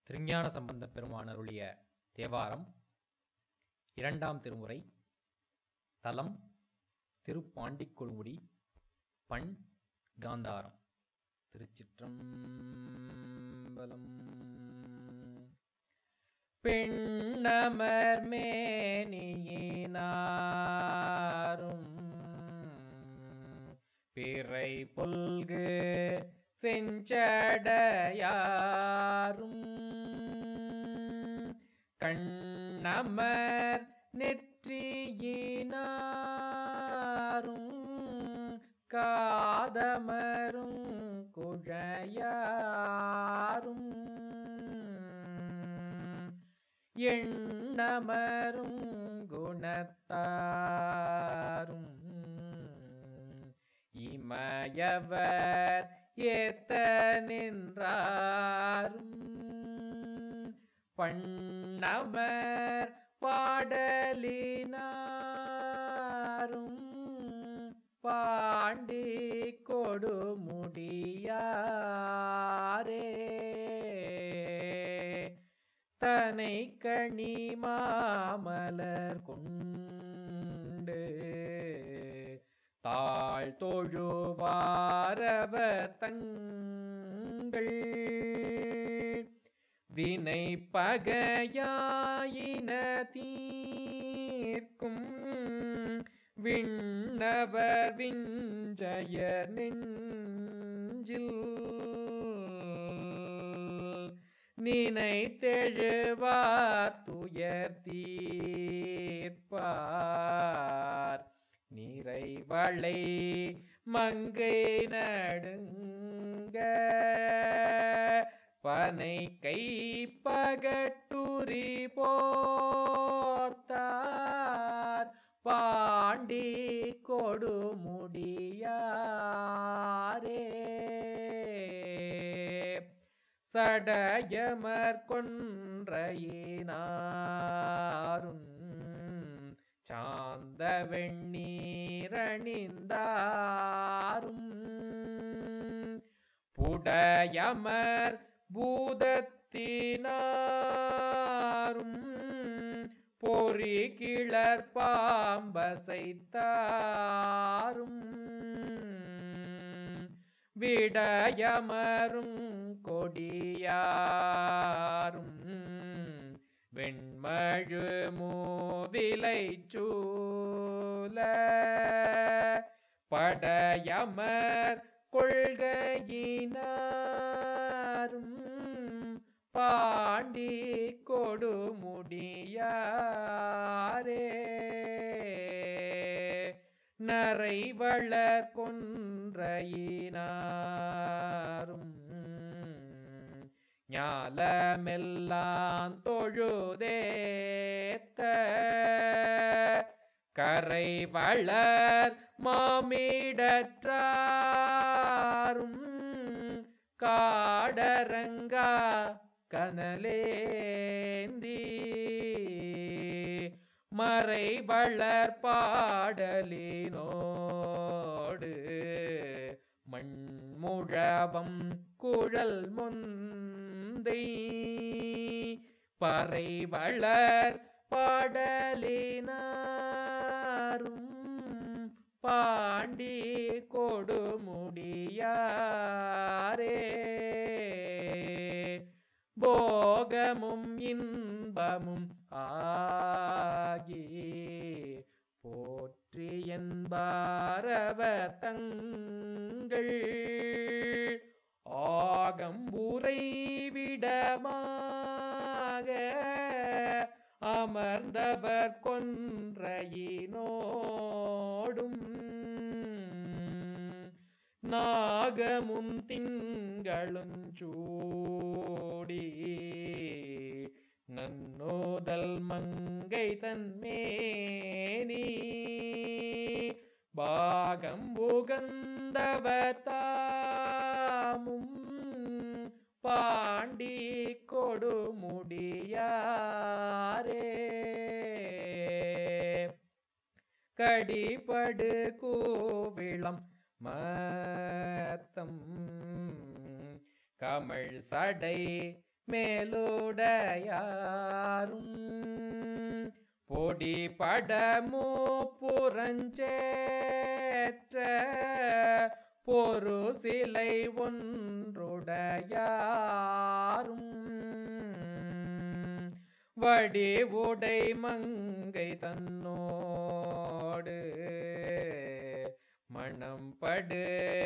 திருஞான சம்பந்தப் பெருமான் அருளிய தேவாரம் இரண்டாம் திருமுறை தலம் திருப்பாண்டிக்குழுமுடி பண் காந்தாரம் திருச்சிற்றம்பலம் பெண்ணமர் மேனியினாரும் பிறை புல்கு செஞ்சடையாரும் கண்ணமர் நெற்றியினாரும் காதமரும் குழையாரும் எண்ணமரும் குணத்தாரும் இமயவர் ஏத்த நின்றாரும் பண்ணமர் பாடலினாரும் பாண்டி கொடுமுடியாரே தனை கணி மாமலர் கொண்டு தாழ் தொழுவாரவ தங்கள் வினை பகையாயின தீர்க்கும் விண்ணவர் விஞ்சய நெஞ்சில் நினைத்தெழுவார் துயர் தீர்ப்பார் நிறைவளை மங்கை நடுங்க பனை கை பகட்டுரி போர்த்தார் பாண்டி கொடுமுடியாரே சடயமர் கொன்றையினாரும் சாந்த வெண்ணீரணிந்தாரும் புடையமர் பூதத்தினாரும் பொறி கிளர் பாம்பசைத்தாரும் விடயமரும் கொடியாரும் வெண்மழு மூவிலை சூல படையமர் கொள்கையினாரும் பாண்டி கொடுமுடியாரே நரை வளர் கொன்றையினாரும் ஞாலமெல்லாம் தொழுதேத்த கரை வளர் மாமிடற்றாரும் காடரங்கா கனலேந்தி மறை வளர் பாடலினோடு மண்முழவம் குழல் முந்தை பறை வளர் பாடலினாரும் பாண்டி கொடுமுடியாரே போகமும் இன்பமும் ஆகி போற்றி என்பாரவ தங்கள் ஆகம்புரை விடமாக அமர்ந்தவர் கொன்றையினோடும் நாகமும் திங்களும் சூடி நன்னோதல் மங்கை தன்மேனி பாகம் புகந்தவத்தாமும் பாண்டி கொடுமுடியாரே கடிபடு கூவிளம் மத்தம் கமழ் சடை மேலுடையாரும் பொடி படமோ புறஞ்சேற்ற பொரு சிலை ஒன்றுடையாரும் வடிவுடை மங்கை தன்னோடு மணம் படு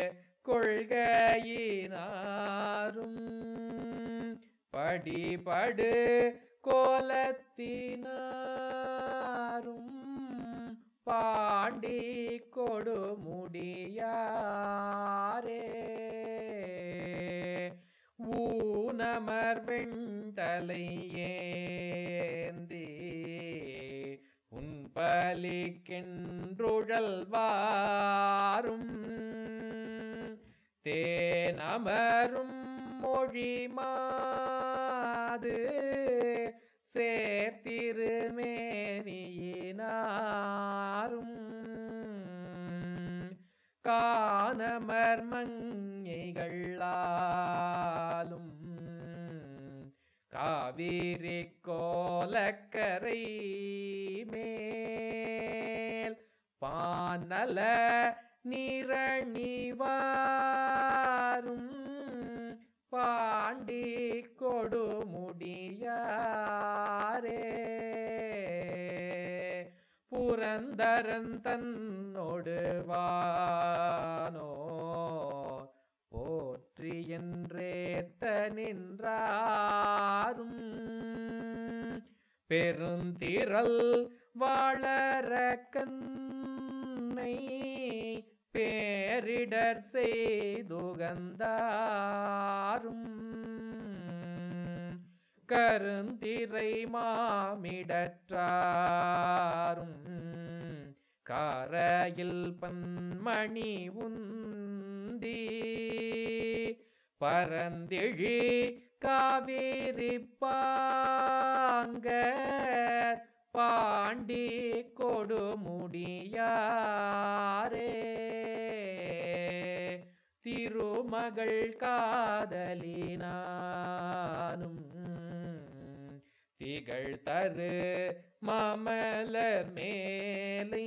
கொள்கையினாரும் படிபடு கோலத்தினாரும் பாண்டி கொடுமுடியாரே ஊனமர் வெண்டலை ஏந்தி உன்பலிக்கென்றுழல்வாரும் தேனமரும் மொழிமாது சேர்த்திருமேனியினாரும் காணமர் மங்கைகளாலும் காவிரி கோலக்கரை மேல் பானல நிரணிவாரும் பாண்டி கொடுமுடியாரே புரந்தரன் தன்னோடு வானோ போற்றி என்றேத்த நின்றாரும் பெருந்திரல் வாழற கண்ணை பேரிடர் செய்துகந்தாரும் கருந்திரை மாமிடற்றாரும் காரையில் பன்மணி உந்தி பரந்தெழி காவேரி பாங்க பாண்டி கொடுமுடியாரே திருமகள் காதலினானும் திகழ் தரு மாமலர் மேலை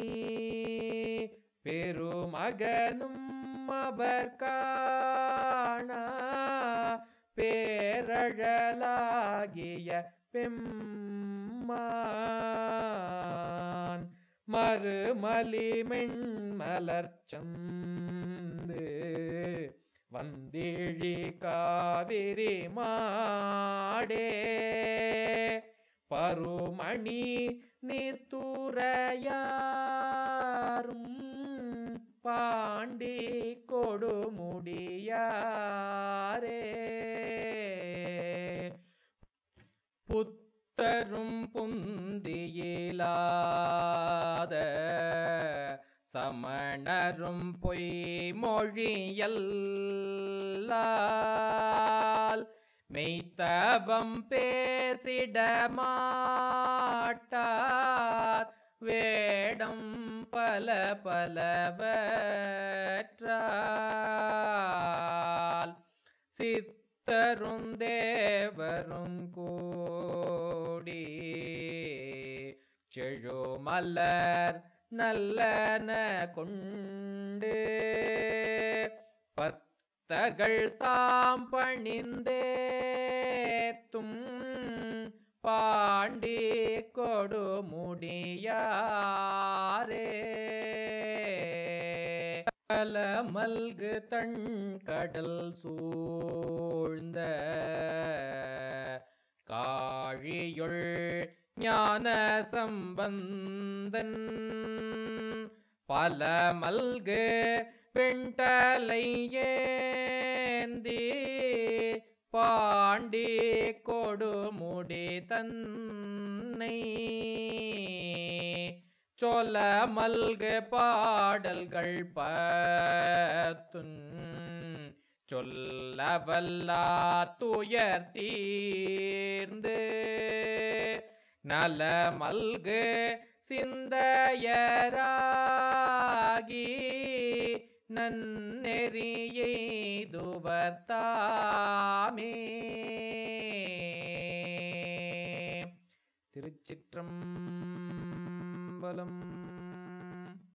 பெருமகனும் அவர் காணா பேரழலாகிய பெம்மான் மறுமலி மென்மலர் சந்து வந்திழி காவிரி மாடே பருமணி நீர்த்துறையாரும் பாண்டி கொடுமுடியாரே புத்தரும் புந்தியிலாத சமணரும் பொய்மொழியல்லால் மெய்த்தவம் பேசிடமாட்டார் வேடம் பல பலவற்றால் சித்தரும் தேவரும் கூடி செழுமலர் நல்லன கொண்டு பத்தகள் தாம் பணிந்தேத்தும் பாண்டி கொடுமுடியாரே கலமல்கு தன் கடல் சூழ்ந்த காழியுள் ஞான சம்பந்தன் பல மல்கு பெண்டலை ஏந்தி பாண்டி கொடுமுடி தன்னை சொல மல்கு பாடல்கள் பத்துன் சொல்ல வல்லா துயர் தீர்ந்து நல மல்கு சிந்தையராகி நன்னெறியை துவர்த்தாமே திருச்சிற்றம்பலம்